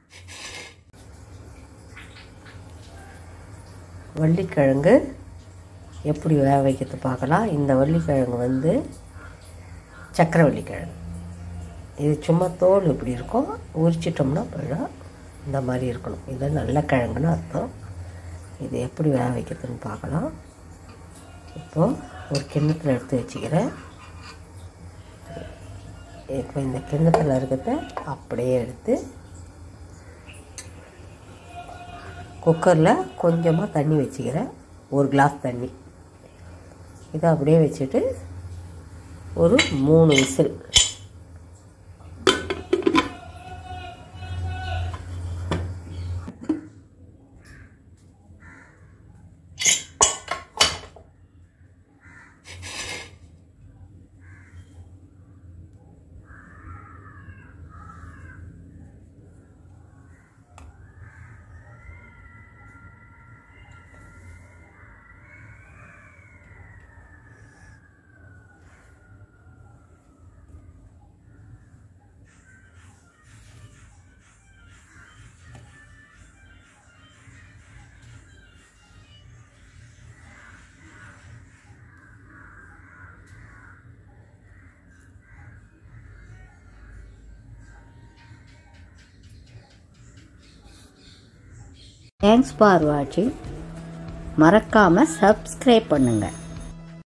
வள்ளிக்கிழங்கு எப்படி வேக வைக்கிறது பார்க்கலாம் இந்த வள்ளிக்கிழங்கு வந்து சக்கரவள்ளிக்கிழங்கு இது சும்மா தோல் இப்படி இருக்கும் உரிச்சிட்டோம்னா போயிடும் இந்த மாதிரி இருக்கணும் இது நல்ல கிழங்குன்னு அர்த்தம் இது எப்படி வேக வைக்கிறதுன்னு பார்க்கலாம் இப்போது ஒரு கிண்ணத்தில் எடுத்து வச்சுக்கிறேன் இப்போ இந்த கிண்ணத்தில் இருக்கிறத அப்படியே எடுத்து குக்கரில் கொஞ்சமாக தண்ணி வச்சுக்கிறேன் ஒரு கிளாஸ் தண்ணி இதை அப்படியே வச்சுட்டு ஒரு மூணு விசில் தேங்க்ஸ் ஃபார் வாட்சிங் மறக்காமல் சப்ஸ்கிரைப் பண்ணுங்கள்